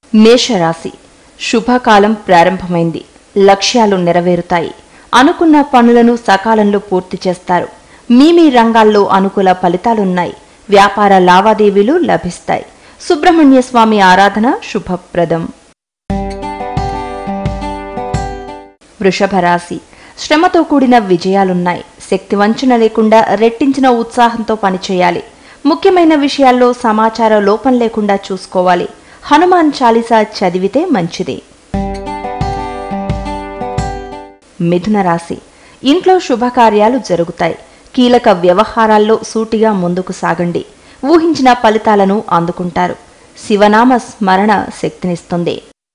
మేషరాశి శుభకాలం ప్రారంభమైంది లక్ష్యాలు నెరవేరుతాయి అనుకున్న పనులను సకాలంలో పూర్తి చేస్తారు మీ మీ రంగాల్లో అనుకూల ఫలితాలున్నాయి వ్యాపార లావాదేవీలు లభిస్తాయి సుబ్రహ్మణ్య స్వామి ఆరాధన శుభప్రదం వృషభ రాశి శ్రమతో కూడిన విజయాలున్నాయి శక్తి వంచన లేకుండా రెట్టించిన ఉత్సాహంతో పనిచేయాలి ముఖ్యమైన విషయాల్లో సమాచార లోపం లేకుండా చూసుకోవాలి హనుమాన్ చాలీసా చదివితే మంచిది మిథున రాశి ఇంట్లో శుభకార్యాలు జరుగుతాయి కీలక వ్యవహారాల్లో సూటిగా ముందుకు సాగండి ఊహించిన ఫలితాలను అందుకుంటారు శివనామ స్మరణ శక్తినిస్తుంది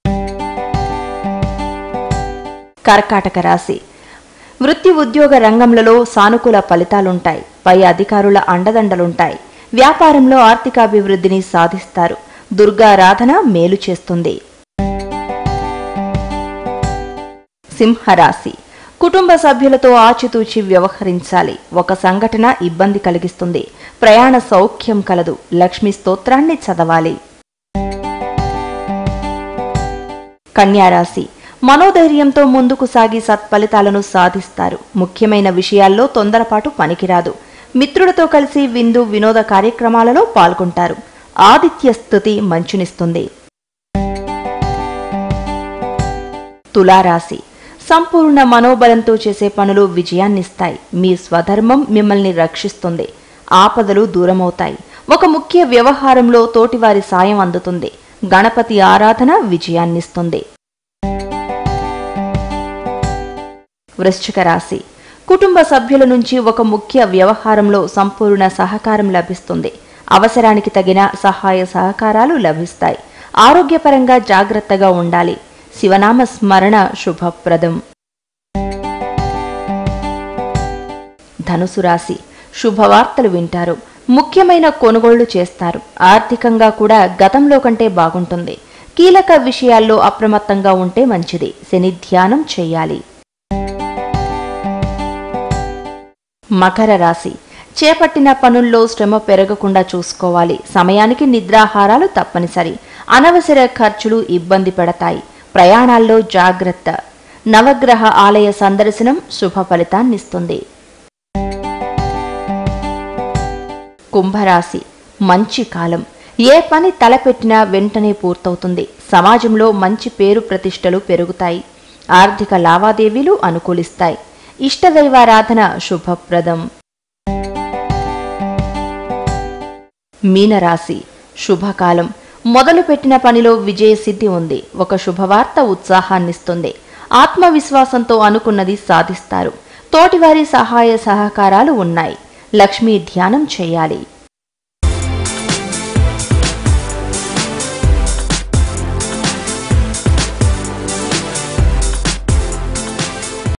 కర్కాటక రాశి వృత్తి ఉద్యోగ రంగంలో సానుకూల ఫలితాలుంటాయి పై అధికారుల అండదండలుంటాయి వ్యాపారంలో ఆర్థికాభివృద్ధిని సాధిస్తారు దుర్గారాధన మేలు చేస్తుంది సింహరాశి కుటుంబ సభ్యులతో ఆచితూచి వ్యవహరించాలి ఒక సంఘటన ఇబ్బంది కలిగిస్తుంది ప్రయాణ సౌఖ్యం కలదు లక్ష్మి స్తోత్రాన్ని చదవాలి కన్యారాశి మనోధైర్యంతో ముందుకు సాగి సత్ఫలితాలను సాధిస్తారు ముఖ్యమైన విషయాల్లో తొందరపాటు పనికిరాదు మిత్రులతో కలిసి విందు వినోద కార్యక్రమాలలో పాల్గొంటారు ఆదిత్య స్థుతి మంచునిస్తుంది తులారాశి సంపూర్ణ మనోబలంతో చేసే పనులు విజయాన్నిస్తాయి మీ స్వధర్మం మిమ్మల్ని రక్షిస్తుంది ఆపదలు దూరమవుతాయి ఒక ముఖ్య వ్యవహారంలో తోటివారి సాయం అందుతుంది గణపతి ఆరాధన విజయాన్నిస్తుంది వృశ్చిక రాశి కుటుంబ సభ్యుల నుంచి ఒక ముఖ్య వ్యవహారంలో సంపూర్ణ సహకారం లభిస్తుంది అవసరానికి తగిన సహాయ సహకారాలు లభిస్తాయి ఆరోగ్యపరంగా జాగ్రత్తగా ఉండాలి శివనామ స్మరణ శుభప్రదం ధనుసు రాశి శుభవార్తలు వింటారు ముఖ్యమైన కొనుగోళ్లు చేస్తారు ఆర్థికంగా కూడా గతంలో కంటే బాగుంటుంది కీలక విషయాల్లో అప్రమత్తంగా ఉంటే మంచిది శని ధ్యానం చేయాలి మకర రాశి చేపట్టిన పనుల్లో శ్రమ పెరగకుండా చూసుకోవాలి సమయానికి నిద్రాహారాలు తప్పనిసరి అనవసర ఖర్చులు ఇబ్బంది పెడతాయి ప్రయాణాల్లో జాగ్రత్త నవగ్రహ ఆలయ సందర్శనం శుభ ఫలితాన్నిస్తుంది కుంభరాశి మంచి కాలం ఏ పని తలపెట్టినా వెంటనే పూర్తవుతుంది సమాజంలో మంచి పేరు ప్రతిష్టలు పెరుగుతాయి ఆర్థిక లావాదేవీలు అనుకూలిస్తాయి ఇష్టదైవారాధన శుభప్రదం మీనరాశి శుభకాలం మొదలుపెట్టిన పనిలో విజయసిద్ధి ఉంది ఒక శుభవార్త ఉత్సాహాన్నిస్తుంది ఆత్మవిశ్వాసంతో అనుకున్నది సాధిస్తారు తోటివారి సహాయ సహకారాలు ఉన్నాయి లక్ష్మీ ధ్యానం చేయాలి